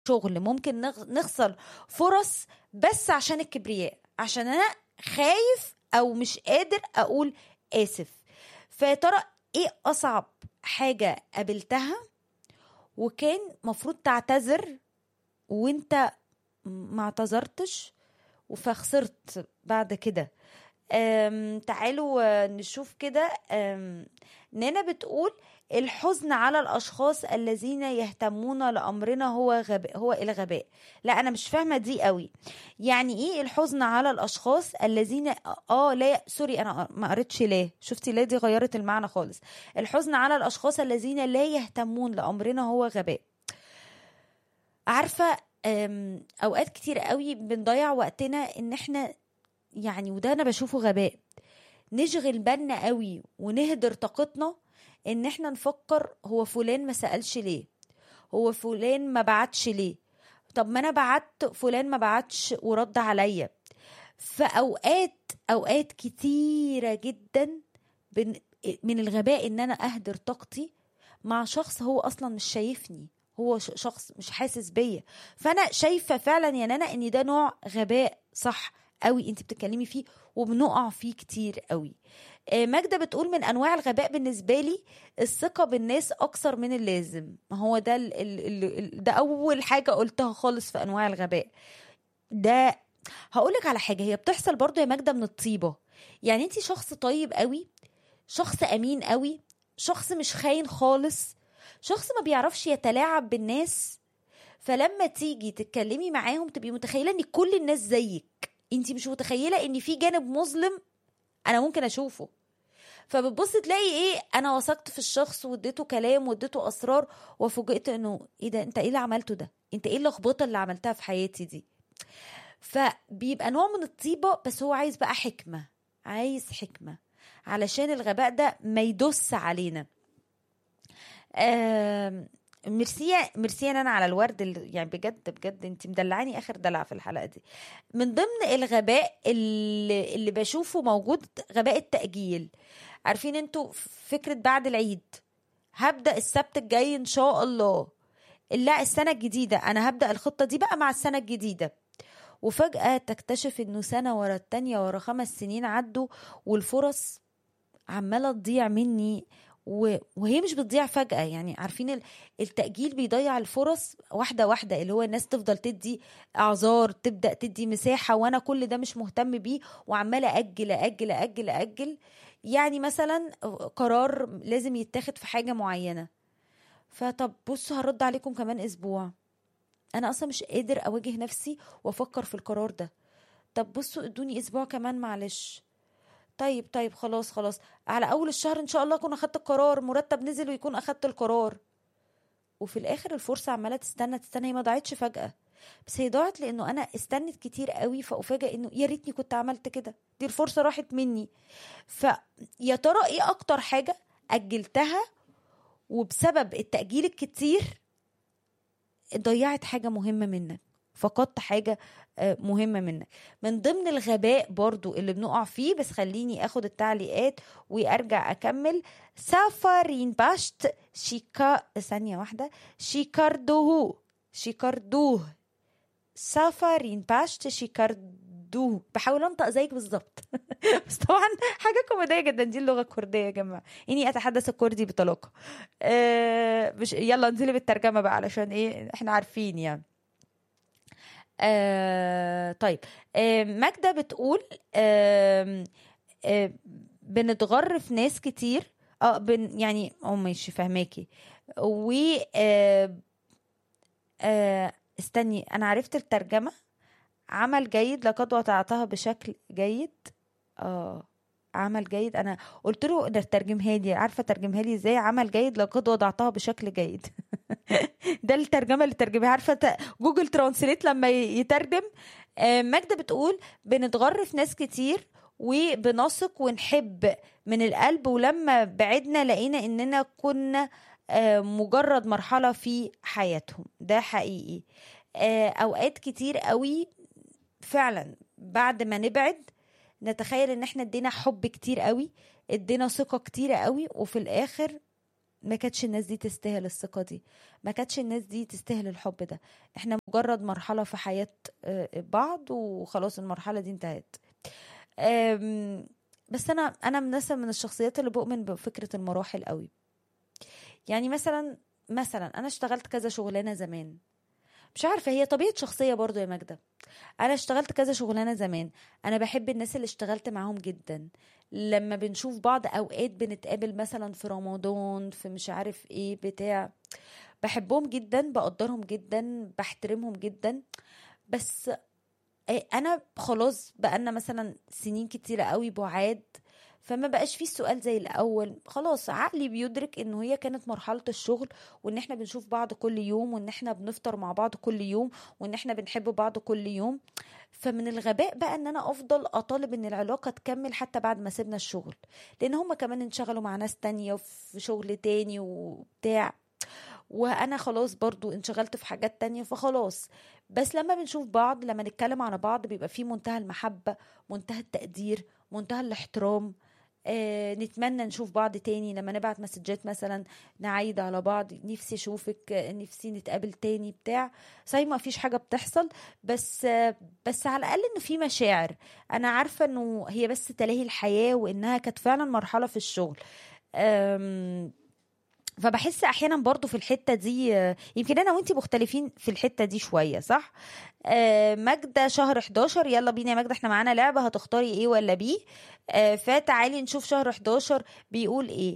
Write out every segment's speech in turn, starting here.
شغل ممكن نخ- نخسر فرص بس عشان الكبرياء عشان انا خايف او مش قادر اقول اسف فيا ترى ايه اصعب حاجه قابلتها وكان مفروض تعتذر وانت ما اعتذرتش فخسرت بعد كده أم، تعالوا آه، نشوف كده أم، نانا بتقول الحزن على الاشخاص الذين يهتمون لامرنا هو غباء هو الغباء لا انا مش فاهمه دي قوي يعني ايه الحزن على الاشخاص الذين اه لا سوري انا ما قريتش ليه شفتي ليه دي غيرت المعنى خالص الحزن على الاشخاص الذين لا يهتمون لامرنا هو غباء عارفه أم، اوقات كتير قوي بنضيع وقتنا ان احنا يعني وده انا بشوفه غباء نشغل بالنا قوي ونهدر طاقتنا ان احنا نفكر هو فلان ما سألش ليه هو فلان ما بعتش ليه طب ما انا بعت فلان ما بعتش ورد عليا فاوقات اوقات كتيره جدا بن من الغباء ان انا اهدر طاقتي مع شخص هو اصلا مش شايفني هو ش- شخص مش حاسس بيا فانا شايفه فعلا يا نانا ان ده نوع غباء صح قوي انت بتتكلمي فيه وبنقع فيه كتير قوي آه، ماجدة بتقول من انواع الغباء بالنسبه لي الثقه بالناس اكثر من اللازم ما هو ده ال ال ال ال- ده اول حاجه قلتها خالص في انواع الغباء ده هقولك على حاجه هي بتحصل برضو يا ماجدة من الطيبه يعني انت شخص طيب قوي شخص امين قوي شخص مش خاين خالص شخص ما بيعرفش يتلاعب بالناس فلما تيجي تتكلمي معاهم تبقي متخيله ان كل الناس زيك انت مش متخيله ان في جانب مظلم انا ممكن اشوفه فبتبص تلاقي ايه انا وثقت في الشخص واديته كلام واديته اسرار وفوجئت انه ايه ده انت ايه اللي عملته ده انت ايه اللخبطه اللي عملتها في حياتي دي فبيبقى نوع من الطيبه بس هو عايز بقى حكمه عايز حكمه علشان الغباء ده ما يدس علينا آم، ميرسي ميرسي انا على الورد اللي يعني بجد بجد انت مدلعاني اخر دلع في الحلقه دي من ضمن الغباء اللي, اللي بشوفه موجود غباء التاجيل عارفين انتوا فكره بعد العيد هبدا السبت الجاي ان شاء الله لا السنه الجديده انا هبدا الخطه دي بقى مع السنه الجديده وفجاه تكتشف انه سنه ورا التانية ورا خمس سنين عدوا والفرص عماله تضيع مني و- وهي مش بتضيع فجأة يعني عارفين ال- التأجيل بيضيع الفرص واحدة واحدة اللي هو الناس تفضل تدي أعذار تبدأ تدي مساحة وأنا كل ده مش مهتم بيه وعمالة أجل أجل أجل أجل يعني مثلا قرار لازم يتاخد في حاجة معينة فطب بصوا هرد عليكم كمان أسبوع أنا أصلا مش قادر أواجه نفسي وأفكر في القرار ده طب بصوا ادوني أسبوع كمان معلش طيب طيب خلاص خلاص على اول الشهر ان شاء الله اكون اخدت القرار مرتب نزل ويكون اخدت القرار وفي الاخر الفرصه عماله تستنى تستنى هي ما ضاعتش فجاه بس هي ضاعت لانه انا استنت كتير قوي فافاجئ انه يا ريتني كنت عملت كده دي الفرصه راحت مني فيا ترى ايه اكتر حاجه اجلتها وبسبب التاجيل الكتير ضيعت حاجه مهمه منك فقدت حاجه آه، مهمه منك من ضمن الغباء برضو اللي بنقع فيه بس خليني اخد التعليقات وارجع اكمل سافارين باشت شيكا ثانية واحدة شيكاردوه شيكاردوه سافارين باشت شيكاردوه بحاول انطق زيك بالظبط بس طبعا حاجة كوميدية جدا دي اللغة الكردية يا جماعة اني اتحدث الكردي بطلاقة آه مش يلا انزلي بالترجمة بقى علشان ايه احنا عارفين يعني آه طيب آه ماجدة بتقول آه آه بنتغر في ناس كتير اه بن يعني اه ماشي فهماكي و آه آه استني انا عرفت الترجمة عمل جيد لقد وضعتها بشكل جيد اه عمل جيد انا قلت له ده ترجمها لي عارفه ترجمها لي ازاي عمل جيد لقد وضعتها بشكل جيد ده الترجمه اللي ترجمها عارفه ت- جوجل ترانسليت لما ي- يترجم آه، ماجدة بتقول بنتغر في ناس كتير وبنثق ونحب من القلب ولما بعدنا لقينا اننا كنا آه، مجرد مرحلة في حياتهم ده حقيقي آه، اوقات كتير قوي فعلا بعد ما نبعد نتخيل ان احنا ادينا حب كتير قوي ادينا ثقة كتير قوي وفي الاخر ما كانتش الناس دي تستاهل الثقة دي ما كانتش الناس دي تستاهل الحب ده احنا مجرد مرحلة في حياة آه، بعض وخلاص المرحلة دي انتهت آم، بس انا انا من الناس من الشخصيات اللي بؤمن بفكرة المراحل قوي يعني مثلا مثلا انا اشتغلت كذا شغلانة زمان مش عارفة هي طبيعة شخصية برضو يا ماجدة أنا اشتغلت كذا شغلانة زمان أنا بحب الناس اللي اشتغلت معاهم جدا لما بنشوف بعض أوقات بنتقابل مثلا في رمضان في مش عارف ايه بتاع بحبهم جدا بقدرهم جدا بحترمهم جدا بس إيه، انا خلاص بقالنا مثلا سنين كتيرة قوي بعاد فما بقاش فيه السؤال زي الاول خلاص عقلي بيدرك انه هي كانت مرحلة الشغل وان احنا بنشوف بعض كل يوم وان احنا بنفطر مع بعض كل يوم وان احنا بنحب بعض كل يوم فمن الغباء بقى ان انا افضل اطالب ان العلاقة تكمل حتى بعد ما سيبنا الشغل لان هما كمان انشغلوا مع ناس تانية وفي شغل تاني وبتاع وانا خلاص برضو انشغلت في حاجات تانية فخلاص بس لما بنشوف بعض لما نتكلم على بعض بيبقى في منتهى المحبة منتهى التقدير منتهى الاحترام آه نتمنى نشوف بعض تاني لما نبعت مسجات مثلا نعيد على بعض نفسي اشوفك آه، نفسي نتقابل تاني بتاع صحيح ما فيش حاجة بتحصل بس آه بس على الاقل انه في مشاعر انا عارفة انه هي بس تلاهي الحياة وانها كانت فعلا مرحلة في الشغل آم، فبحس احيانا برضو في الحته دي آه، يمكن انا وانتي مختلفين في الحته دي شويه صح آه، ماجده شهر 11 يلا بينا يا ماجده احنا معانا لعبه هتختاري ايه ولا بي آه، فتعالي نشوف شهر 11 بيقول ايه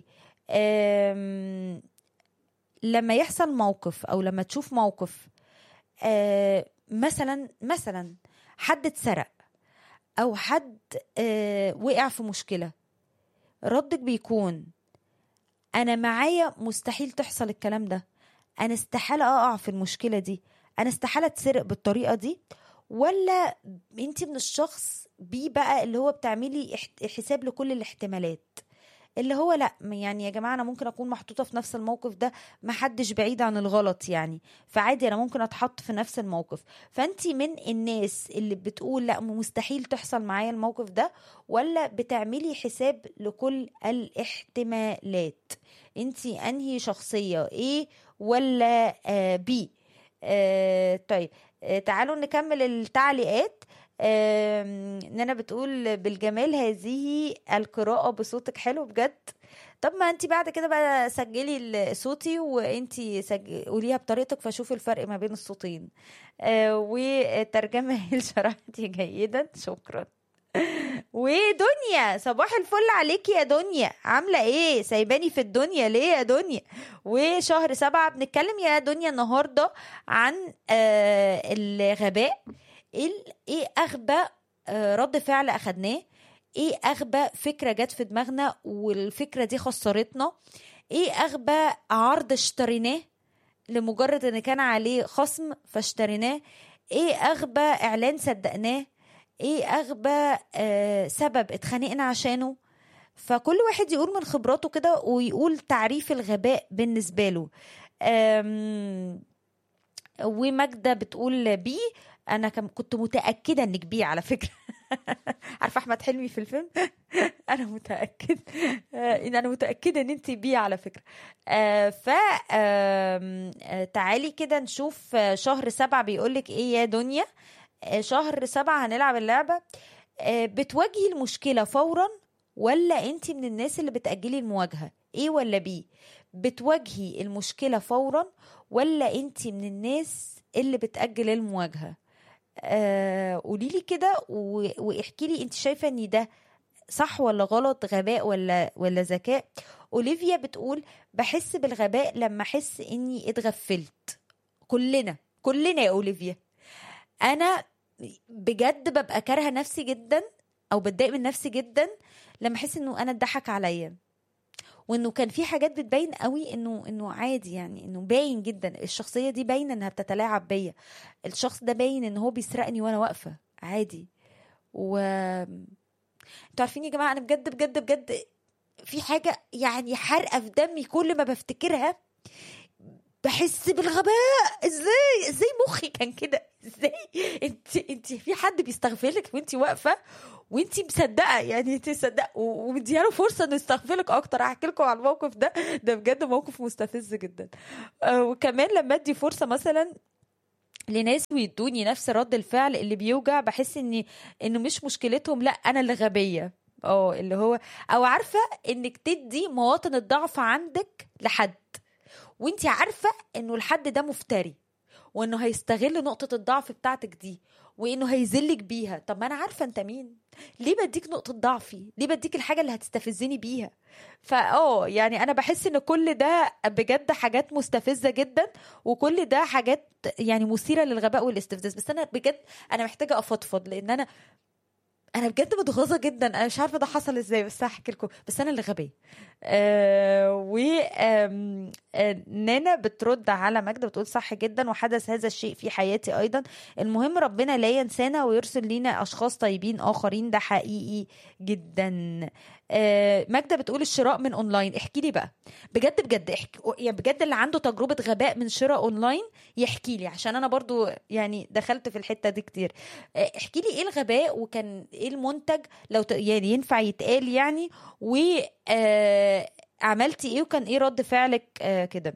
آم، لما يحصل موقف او لما تشوف موقف آه، مثلا مثلا حد اتسرق او حد آه، وقع في مشكله ردك بيكون انا معايا مستحيل تحصل الكلام ده انا استحاله اقع في المشكله دي انا استحاله اتسرق بالطريقه دي ولا انت من الشخص بي بقى اللي هو بتعملي احت- حساب لكل الاحتمالات اللي هو لا يعني يا جماعه انا ممكن اكون محطوطه في نفس الموقف ده محدش بعيد عن الغلط يعني فعادي انا ممكن اتحط في نفس الموقف فانت من الناس اللي بتقول لا مستحيل تحصل معايا الموقف ده ولا بتعملي حساب لكل الاحتمالات انت انهي شخصيه ايه ولا آه بي آه طيب آه تعالوا نكمل التعليقات آم، نانا بتقول بالجمال هذه القراءة بصوتك حلو بجد طب ما انت بعد كده بقى سجلي ال- صوتي وانت سج... قوليها بطريقتك فشوفي الفرق ما بين الصوتين آه وترجمة هيل شرحتي جيدا شكرا ودنيا صباح الفل عليكي يا دنيا عاملة ايه سايباني في الدنيا ليه يا دنيا وشهر سبعة بنتكلم يا دنيا النهاردة عن آه الغباء ايه ال- ايه اغبى آه رد فعل اخدناه ايه اغبى فكرة جت في دماغنا والفكرة دي خسرتنا ايه اغبى عرض اشتريناه لمجرد ان كان عليه خصم فاشتريناه ايه اغبى اعلان صدقناه ايه اغبى آه سبب اتخانقنا عشانه فكل واحد يقول من خبراته كده ويقول تعريف الغباء بالنسبة له آم، وماجدة بتقول بي انا كم- كنت متأكدة انك بي على فكرة عارفة احمد حلمي في الفيلم انا متأكد آه، ان انا متأكدة ان انت بي على فكرة آه، ف آم، آه، تعالي كده نشوف آه، شهر سبعة بيقولك ايه يا دنيا آه، شهر سبعة هنلعب اللعبة آه، بتواجهي المشكلة فورا ولا انت من الناس اللي بتأجلي المواجهة ايه ولا بي بتواجهي المشكلة فورا ولا انت من الناس اللي بتأجل المواجهة آه قولي لي كده و- واحكي لي انت شايفة ان ده صح ولا غلط غباء ولا ولا ذكاء اوليفيا بتقول بحس بالغباء لما احس اني اتغفلت كلنا كلنا يا اوليفيا انا بجد ببقى كارهه نفسي جدا او بتضايق من نفسي جدا لما احس انه انا اتضحك عليا وانه كان في حاجات بتبين قوي انه انه عادي يعني انه باين جدا الشخصيه دي باينه انها بتتلاعب بيا الشخص ده باين ان هو بيسرقني وانا واقفه عادي و انتوا عارفين يا جماعه انا بجد بجد بجد في حاجه يعني حرقه في دمي كل ما بفتكرها بحس بالغباء ازاي ازاي مخي كان كده ازاي انت انت في حد بيستغفلك وانت واقفه وانتي مصدقه يعني انت مصدقه و- ومديها له فرصه انه يستغفلك اكتر هحكي لكم على الموقف ده ده بجد موقف مستفز جدا آه، وكمان لما ادي فرصه مثلا لناس ويدوني نفس رد الفعل اللي بيوجع بحس اني انه مش مشكلتهم لا انا اللي غبيه اه اللي هو او عارفه انك تدي مواطن الضعف عندك لحد وانت عارفه انه الحد ده مفتري وانه هيستغل نقطه الضعف بتاعتك دي وانه هيذلك بيها طب ما انا عارفه انت مين ليه بديك نقطه ضعفي ليه بديك الحاجه اللي هتستفزني بيها فاه يعني انا بحس ان كل ده بجد حاجات مستفزه جدا وكل ده حاجات يعني مثيره للغباء والاستفزاز بس انا بجد انا محتاجه افضفض لان انا انا بجد متغاظه جدا انا مش عارفه ده حصل ازاي بس هحكي لكم بس انا اللي غبيه آه و آم، آه نانا بترد على ماجدة بتقول صح جدا وحدث هذا الشيء في حياتي ايضا المهم ربنا لا ينسانا ويرسل لينا اشخاص طيبين اخرين ده حقيقي جدا آه ماجدة بتقول الشراء من اونلاين احكي لي بقى بجد بجد احكي يعني بجد اللي عنده تجربة غباء من شراء اونلاين يحكي لي عشان انا برضو يعني دخلت في الحتة دي كتير آه، احكي لي ايه الغباء وكان ايه المنتج لو ت... يعني ينفع يتقال يعني و آه، عملتي ايه وكان ايه رد فعلك آه، كده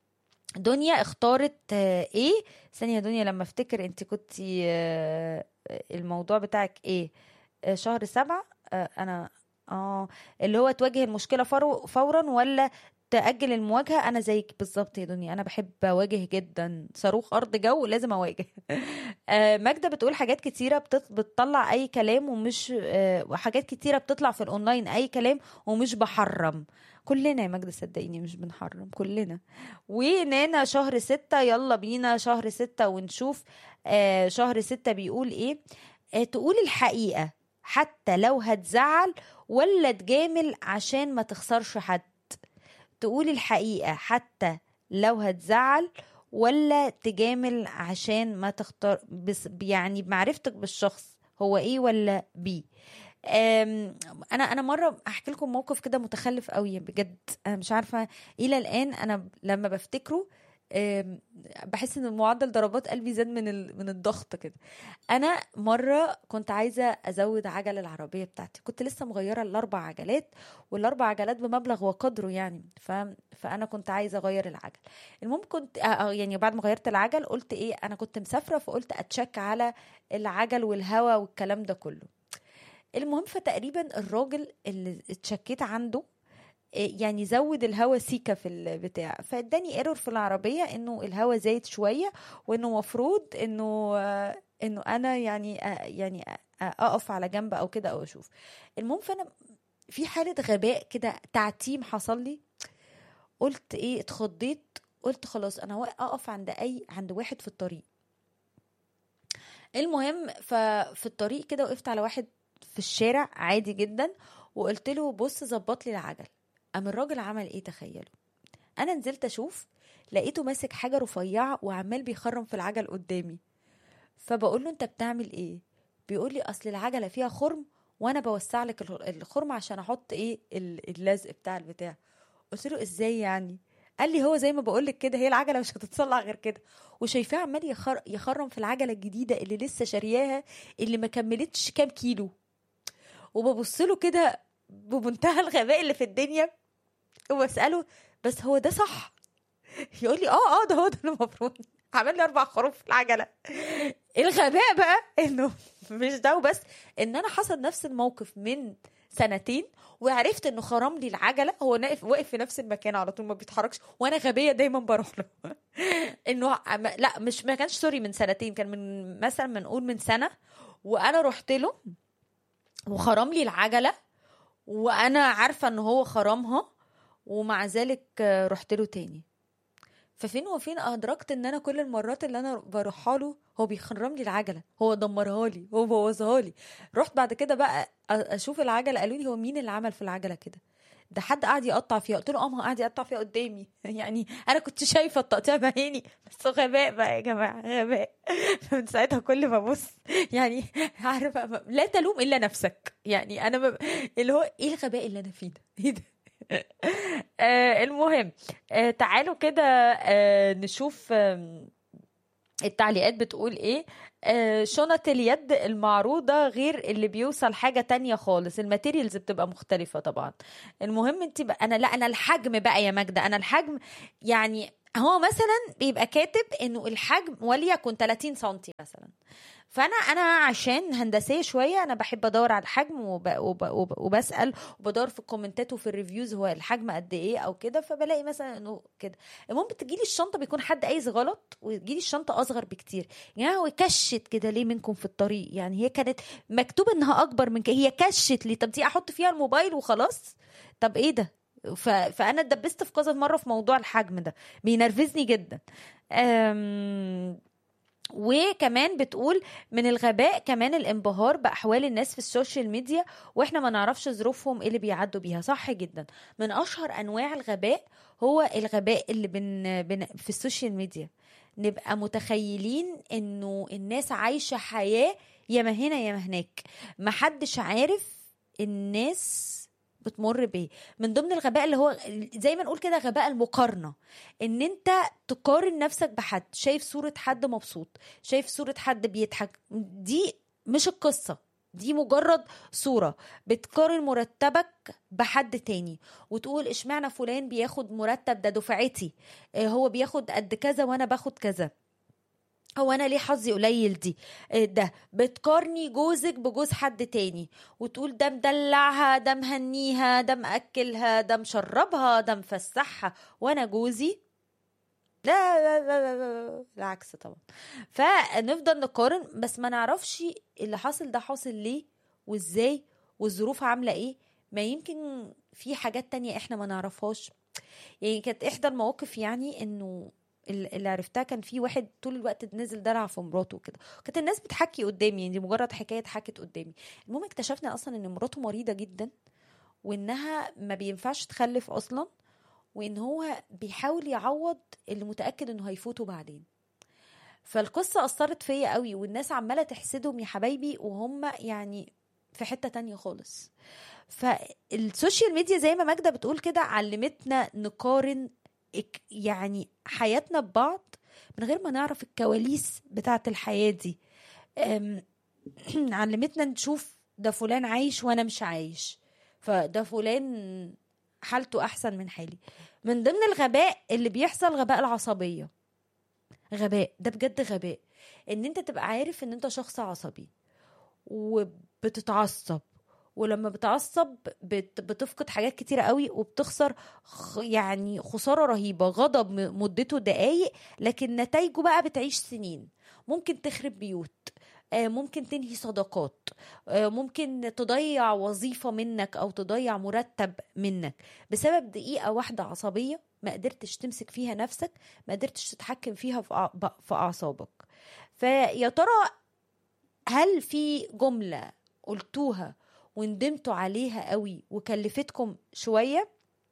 دنيا اختارت آه، ايه ثانية يا دنيا لما افتكر انت كنتي آه، الموضوع بتاعك ايه آه، شهر سبعة آه، انا اه اللي هو تواجه المشكلة فرو- فورا ولا تأجل المواجهة أنا زيك بالظبط يا دنيا أنا بحب أواجه جدا صاروخ أرض جو لازم أواجه آه، ماجدة بتقول حاجات كتيرة بتط- بتطلع أي كلام ومش آه، وحاجات كتيرة بتطلع في الأونلاين أي كلام ومش بحرم كلنا يا ماجدة صدقيني مش بنحرم كلنا ونانا شهر ستة يلا بينا شهر ستة ونشوف آه شهر ستة بيقول ايه آه تقول الحقيقة حتى لو هتزعل ولا تجامل عشان ما تخسرش حد تقول الحقيقة حتى لو هتزعل ولا تجامل عشان ما تختار بس يعني بمعرفتك بالشخص هو ايه ولا بي أم، انا انا مره احكي لكم موقف كده متخلف قوي بجد انا مش عارفه الى الان انا لما بفتكره أم، بحس ان معدل ضربات قلبي زاد من ال- من الضغط كده انا مره كنت عايزه ازود عجل العربيه بتاعتي كنت لسه مغيره الاربع عجلات والاربع عجلات بمبلغ وقدره يعني ف... فانا كنت عايزه اغير العجل المهم كنت آه، آه، يعني بعد ما غيرت العجل قلت ايه انا كنت مسافره فقلت اتشك على العجل والهوا والكلام ده كله المهم فتقريبا الراجل اللي اتشكيت عنده إيه، يعني زود الهوا سيكا في البتاع فاداني ايرور في العربيه انه الهوا زايد شويه وانه مفروض انه آه، انه انا يعني آه، يعني آه، اقف على جنب او كده او اشوف المهم فانا في حاله غباء كده تعتيم حصل لي قلت ايه اتخضيت قلت خلاص انا وا- اقف عند اي عند واحد في الطريق المهم ففي الطريق كده وقفت على واحد في الشارع عادي جدا وقلت له بص ظبط لي العجل قام الراجل عمل ايه تخيلوا انا نزلت اشوف لقيته ماسك حاجه رفيعه وعمال بيخرم في العجل قدامي فبقول له انت بتعمل ايه بيقول لي اصل العجله فيها خرم وانا بوسع لك الخ- الخرم عشان احط ايه ال- اللزق بتاع البتاع قلت له ازاي يعني قال لي هو زي ما بقول لك كده هي العجله مش هتتصلح غير كده وشايفاه عمال يخر... يخرم في العجله الجديده اللي لسه شارياها اللي ما كملتش كام كيلو وببص له كده بمنتهى الغباء اللي في الدنيا وبساله بس هو ده صح يقول لي اه اه ده هو ده المفروض عمل لي اربع خروف في العجله الغباء بقى انه مش ده وبس ان انا حصل نفس الموقف من سنتين وعرفت انه خرم لي العجله هو واقف واقف في نفس المكان على طول ما بيتحركش وانا غبيه دايما بروح له انه عم- لا مش ما كانش سوري من سنتين كان من مثلا بنقول من سنه وانا رحت له وخرم لي العجله وانا عارفه ان هو خرمها ومع ذلك آه، رحت له تاني ففين وفين ادركت ان انا كل المرات اللي انا بروحها له هو بيخرم لي العجله هو دمرها لي هو بوظها لي رحت بعد كده بقى أ- اشوف العجله قالوا لي هو مين اللي عمل في العجله كده ده حد قاعد يقطع فيها قلت له اه ما هو قاعد يقطع فيها قدامي يعني انا كنت شايفه التقطيع بعيني بس غباء بقى يا جماعه غباء من ساعتها كل ما ابص يعني عارفه لا تلوم الا نفسك يعني انا ب... اللي هو ايه الغباء اللي انا فيه ده ايه ده آه المهم آه تعالوا كده آه نشوف آم، التعليقات بتقول ايه آه شنط اليد المعروضة غير اللي بيوصل حاجة تانية خالص الماتيريالز بتبقى مختلفة طبعا المهم انت بقى انا لا انا الحجم بقى يا ماجدة انا الحجم يعني هو مثلا بيبقى كاتب انه الحجم وليكن 30 سنتي مثلا فانا انا عشان هندسيه شويه انا بحب ادور على الحجم وب... وب... وب... وبسال وبدور في الكومنتات وفي الريفيوز هو الحجم قد ايه او كده فبلاقي مثلا انه كده المهم بتجيلي الشنطه بيكون حد قايس غلط وتجيلي الشنطه اصغر بكتير يعني هو كشت كده ليه منكم في الطريق يعني هي كانت مكتوب انها اكبر من كده هي كشت لي طب دي احط فيها الموبايل وخلاص طب ايه ده ف... فانا اتدبست في كذا مره في موضوع الحجم ده بينرفزني جدا أم... وكمان بتقول من الغباء كمان الانبهار باحوال الناس في السوشيال ميديا واحنا ما نعرفش ظروفهم ايه اللي بيعدوا بيها صح جدا من اشهر انواع الغباء هو الغباء اللي بن... بن... في السوشيال ميديا نبقى متخيلين انه الناس عايشه حياه يا ما هنا يا ما هناك محدش عارف الناس بتمر بيه من ضمن الغباء اللي هو زي ما نقول كده غباء المقارنه ان انت تقارن نفسك بحد شايف صوره حد مبسوط شايف صوره حد بيضحك دي مش القصه دي مجرد صورة بتقارن مرتبك بحد تاني وتقول اشمعنى فلان بياخد مرتب ده دفعتي هو بياخد قد كذا وانا باخد كذا هو انا ليه حظي قليل دي ده بتقارني جوزك بجوز حد تاني وتقول ده مدلعها ده مهنيها ده مأكلها ده مشربها ده مفسحها وانا جوزي لا لا لا لا العكس طبعا فنفضل نقارن بس ما نعرفش اللي حاصل ده حاصل ليه وازاي والظروف عامله ايه ما يمكن في حاجات تانية احنا ما نعرفهاش يعني كانت احدى المواقف يعني انه اللي عرفتها كان في واحد طول الوقت نزل درع في مراته وكده كانت الناس بتحكي قدامي يعني دي مجرد حكايه اتحكت قدامي المهم اكتشفنا اصلا ان مراته مريضه جدا وانها ما بينفعش تخلف اصلا وان هو بيحاول يعوض اللي متاكد انه هيفوته بعدين فالقصه اثرت فيا قوي والناس عماله تحسدهم يا حبايبي وهم يعني في حته تانية خالص فالسوشيال ميديا زي ما ماجده بتقول كده علمتنا نقارن يعني حياتنا ببعض من غير ما نعرف الكواليس بتاعة الحياة دي علمتنا نشوف ده فلان عايش وانا مش عايش فده فلان حالته احسن من حالي من ضمن الغباء اللي بيحصل غباء العصبية غباء ده بجد غباء ان انت تبقى عارف ان انت شخص عصبي وبتتعصب ولما بتعصب بت بتفقد حاجات كتيرة قوي وبتخسر يعني خسارة رهيبة غضب مدته دقايق لكن نتائجه بقى بتعيش سنين ممكن تخرب بيوت ممكن تنهي صداقات ممكن تضيع وظيفة منك أو تضيع مرتب منك بسبب دقيقة واحدة عصبية ما قدرتش تمسك فيها نفسك ما قدرتش تتحكم فيها في أعصابك فيا ترى هل في جملة قلتوها وندمتوا عليها قوي وكلفتكم شويه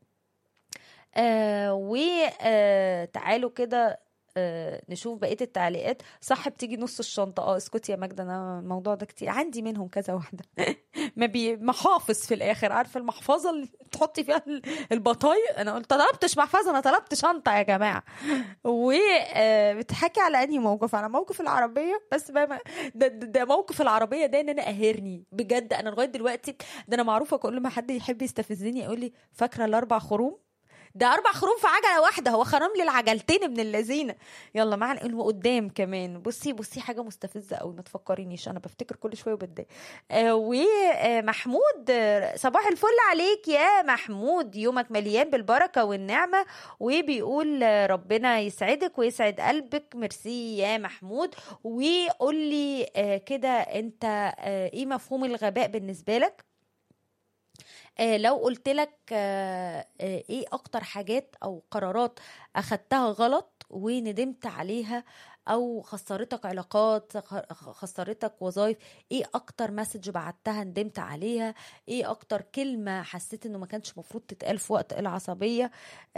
آه وتعالوا كده آه نشوف بقيه التعليقات صح بتيجي نص الشنطه اه اسكتي يا ماجده انا الموضوع ده كتير عندي منهم كذا واحده ما بي محافظ في الاخر عارفه المحفظه اللي تحطي فيها البطايق انا قلت طلبتش محفظه انا طلبت شنطه يا جماعه وبتحكي على انهي موقف على موقف العربيه بس بقى ده, ده موقف العربيه ده ان انا قاهرني بجد انا لغايه دلوقتي ده انا معروفه كل ما حد يحب يستفزني يقول لي فاكره الاربع خروم ده اربع خروم في عجله واحده هو خرم لي العجلتين ابن اللذينه يلا مع قدام كمان بصي بصي حاجه مستفزه قوي ما تفكرينيش انا بفتكر كل شويه وبتضايق آه ومحمود آه صباح الفل عليك يا محمود يومك مليان بالبركه والنعمه وبيقول آه ربنا يسعدك ويسعد قلبك ميرسي يا محمود وقول لي آه كده انت آه ايه مفهوم الغباء بالنسبه لك آه لو قلت لك آه آه ايه اكتر حاجات او قرارات اخدتها غلط وندمت عليها او خسرتك علاقات خسرتك وظائف ايه اكتر مسج بعتها ندمت عليها ايه اكتر كلمة حسيت انه ما كانش مفروض تتقال في وقت العصبية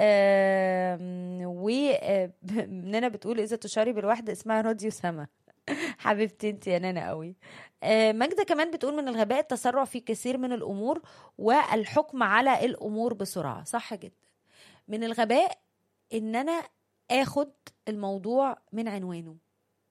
ومننا بتقول اذا تشاري بالواحدة اسمها راديو سما حبيبتي انت يا نانا قوي ماجدة كمان بتقول من الغباء التسرع في كثير من الامور والحكم على الامور بسرعة صح جدا من الغباء ان انا اخد الموضوع من عنوانه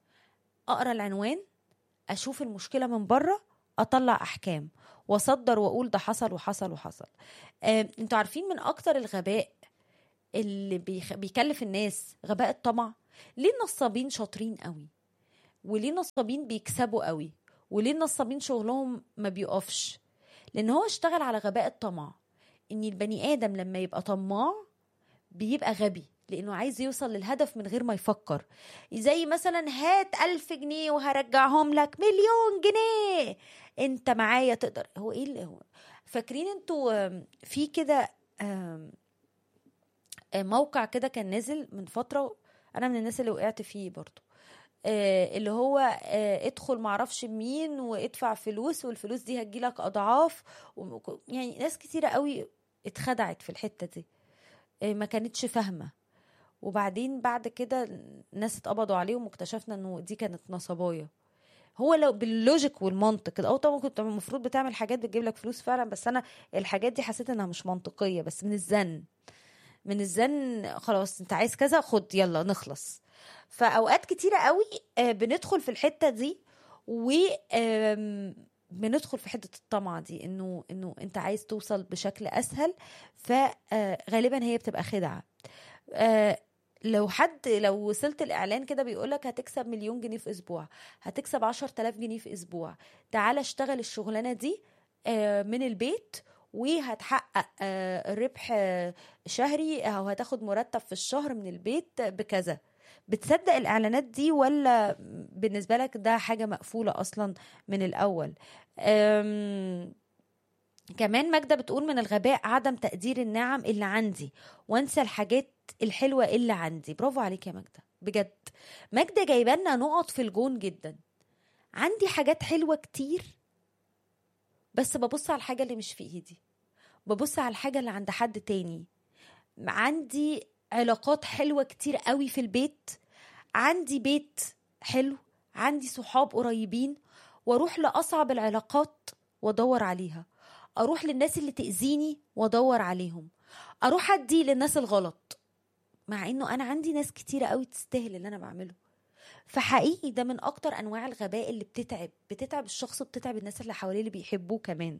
اقرا العنوان اشوف المشكله من بره اطلع احكام واصدر واقول ده حصل وحصل وحصل آه، انتوا عارفين من اكتر الغباء اللي بيخ... بيكلف الناس غباء الطمع ليه النصابين شاطرين قوي وليه النصابين بيكسبوا قوي وليه النصابين شغلهم ما بيقفش لان هو اشتغل على غباء الطمع ان البني ادم لما يبقى طماع بيبقى غبي لانه عايز يوصل للهدف من غير ما يفكر زي مثلا هات ألف جنيه وهرجعهم لك مليون جنيه انت معايا تقدر هو ايه اللي هو فاكرين انتوا آم، في كده آم، آه، موقع كده كان نازل من فترة انا من الناس اللي وقعت فيه برضو آه، اللي هو آه، ادخل معرفش مين وادفع فلوس والفلوس دي هتجيلك اضعاف وم- يعني ناس كتيرة قوي اتخدعت في الحتة دي آه، ما كانتش فاهمة وبعدين بعد كده ناس اتقبضوا عليهم واكتشفنا انه دي كانت نصبايا هو لو باللوجيك والمنطق كده اه طبعا كنت المفروض بتعمل حاجات بتجيب لك فلوس فعلا بس انا الحاجات دي حسيت انها مش منطقيه بس من الزن من الزن خلاص انت عايز كذا خد يلا نخلص فاوقات كتيره قوي آه، بندخل في الحته دي و آم، بندخل في حته الطمع دي انه انه انت عايز توصل بشكل اسهل فغالبا هي بتبقى خدعه آه، لو حد لو وصلت الاعلان كده بيقولك هتكسب مليون جنيه في اسبوع هتكسب عشر تلاف جنيه في اسبوع تعال اشتغل الشغلانه دي آه، من البيت وهتحقق آه، ربح آه، شهري او هتاخد مرتب في الشهر من البيت بكذا بتصدق الاعلانات دي ولا بالنسبه لك ده حاجه مقفوله اصلا من الاول أم كمان ماجدة بتقول من الغباء عدم تقدير النعم اللي عندي وانسى الحاجات الحلوة اللي عندي برافو عليك يا ماجدة بجد ماجدة جايبه لنا نقط في الجون جدا عندي حاجات حلوة كتير بس ببص على الحاجة اللي مش في ايدي ببص على الحاجة اللي عند حد تاني عندي علاقات حلوة كتير قوي في البيت عندي بيت حلو عندي صحاب قريبين واروح لأصعب العلاقات وادور عليها اروح للناس اللي تأذيني وادور عليهم اروح ادي للناس الغلط مع انه انا عندي ناس كتيرة قوي تستاهل اللي انا بعمله فحقيقي ده من اكتر انواع الغباء اللي بتتعب بتتعب الشخص وبتتعب الناس اللي حواليه اللي بيحبوه كمان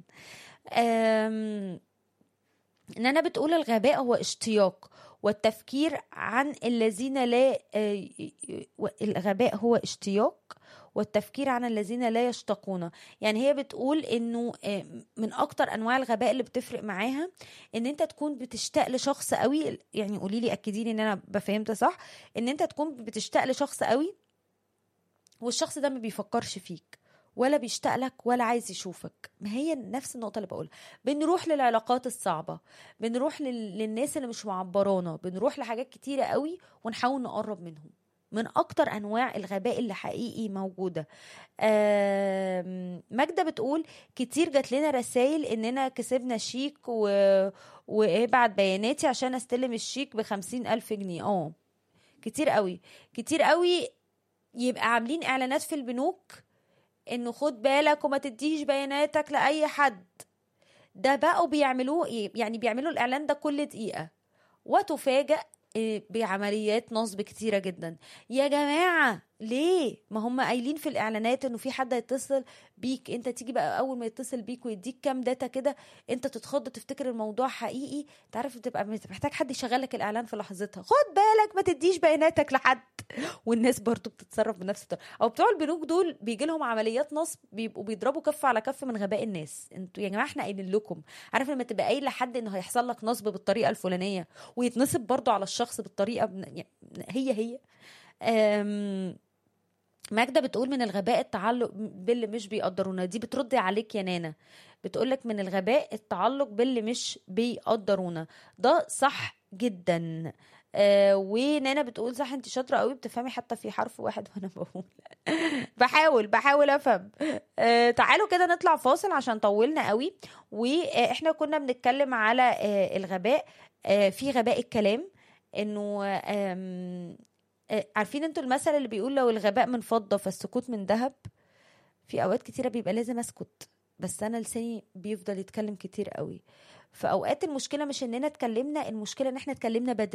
أم... ان انا بتقول الغباء هو اشتياق والتفكير عن الذين لا آه، الغباء هو اشتياق والتفكير عن الذين لا يشتقون يعني هي بتقول انه آه، من اكتر انواع الغباء اللي بتفرق معاها ان انت تكون بتشتاق لشخص قوي يعني قولي لي اكدي لي ان انا بفهمت صح ان انت تكون بتشتاق لشخص قوي والشخص ده ما بيفكرش فيك ولا بيشتاق لك ولا عايز يشوفك ما هي نفس النقطه اللي بقولها بنروح للعلاقات الصعبه بنروح لل... للناس اللي مش معبرانا بنروح لحاجات كتيره قوي ونحاول نقرب منهم من اكتر انواع الغباء اللي حقيقي موجوده آم، ماجدة بتقول كتير جات لنا رسائل اننا كسبنا شيك و... وابعت بياناتي عشان استلم الشيك بخمسين الف جنيه اه كتير قوي كتير قوي يبقى عاملين اعلانات في البنوك انه خد بالك وما تديش بياناتك لاي حد ده بقوا بيعملوه ايه يعني بيعملوا الاعلان ده كل دقيقه وتفاجأ إيه بعمليات نصب كتيره جدا يا جماعه ليه ما هم قايلين في الاعلانات انه في حد هيتصل بيك انت تيجي بقى اول ما يتصل بيك ويديك كام داتا كده انت تتخض تفتكر الموضوع حقيقي تعرف تبقى محتاج حد يشغلك الاعلان في لحظتها خد بالك ما تديش بياناتك لحد والناس برضو بتتصرف بنفس الطريقه او بتوع البنوك دول بيجي لهم عمليات نصب بيبقوا بيضربوا كف على كف من غباء الناس انتوا يا جماعه احنا قايلين لكم عارف لما تبقى قايل لحد انه هيحصل لك نصب بالطريقه الفلانيه ويتنصب برضو على الشخص بالطريقه يعني هي هي أم ماجدة بتقول من الغباء التعلق باللي مش بيقدرونا دي بتردي عليك يا نانا بتقولك من الغباء التعلق باللي مش بيقدرونا ده صح جدا آه ونانا بتقول صح انت شاطره قوي بتفهمي حتى في حرف واحد وانا بقول بحاول بحاول افهم آه تعالوا كده نطلع فاصل عشان طولنا قوي واحنا كنا بنتكلم على آه الغباء آه في غباء الكلام انه آم آه، عارفين انتوا المثل اللي بيقول لو الغباء من فضة فالسكوت من ذهب في اوقات كتيرة بيبقى لازم اسكت بس انا لساني بيفضل يتكلم كتير قوي في اوقات المشكلة مش اننا اتكلمنا المشكلة ان احنا اتكلمنا بدري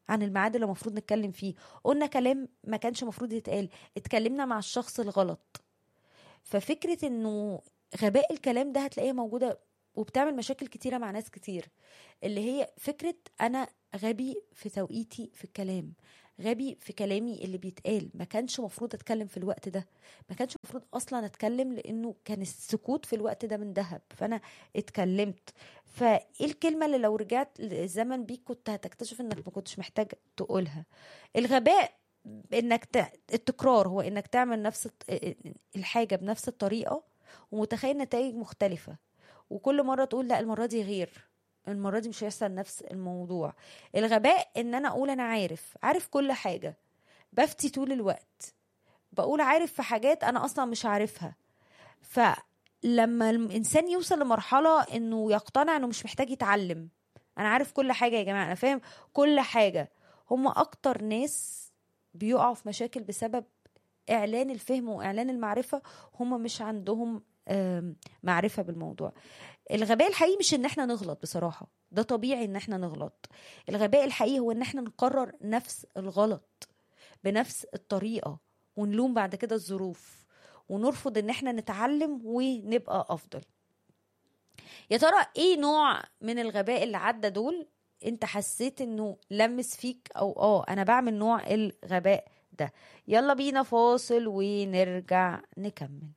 عن الميعاد اللي المفروض نتكلم فيه قلنا كلام ما كانش المفروض يتقال اتكلمنا مع الشخص الغلط ففكرة انه غباء الكلام ده هتلاقيها موجودة وبتعمل مشاكل كتيرة مع ناس كتير اللي هي فكرة أنا غبي في توقيتي في الكلام غبي في كلامي اللي بيتقال ما كانش مفروض اتكلم في الوقت ده ما كانش مفروض اصلا اتكلم لانه كان السكوت في الوقت ده من ذهب فانا اتكلمت فايه الكلمه اللي لو رجعت الزمن بيك كنت هتكتشف انك ما كنتش محتاج تقولها الغباء انك ت... التكرار هو انك تعمل نفس الحاجه بنفس الطريقه ومتخيل نتائج مختلفه وكل مره تقول لا المره دي غير المرة دي مش هيحصل نفس الموضوع الغباء ان انا اقول انا عارف عارف كل حاجة بفتي طول الوقت بقول عارف في حاجات انا اصلا مش عارفها فلما الانسان يوصل لمرحلة انه يقتنع انه مش محتاج يتعلم انا عارف كل حاجة يا جماعة انا فاهم كل حاجة هم اكتر ناس بيقعوا في مشاكل بسبب اعلان الفهم واعلان المعرفة هم مش عندهم معرفة بالموضوع الغباء الحقيقي مش ان احنا نغلط بصراحه ده طبيعي ان احنا نغلط الغباء الحقيقي هو ان احنا نقرر نفس الغلط بنفس الطريقه ونلوم بعد كده الظروف ونرفض ان احنا نتعلم ونبقى افضل يا ترى ايه نوع من الغباء اللي عدى دول انت حسيت انه لمس فيك او اه انا بعمل نوع الغباء ده يلا بينا فاصل ونرجع نكمل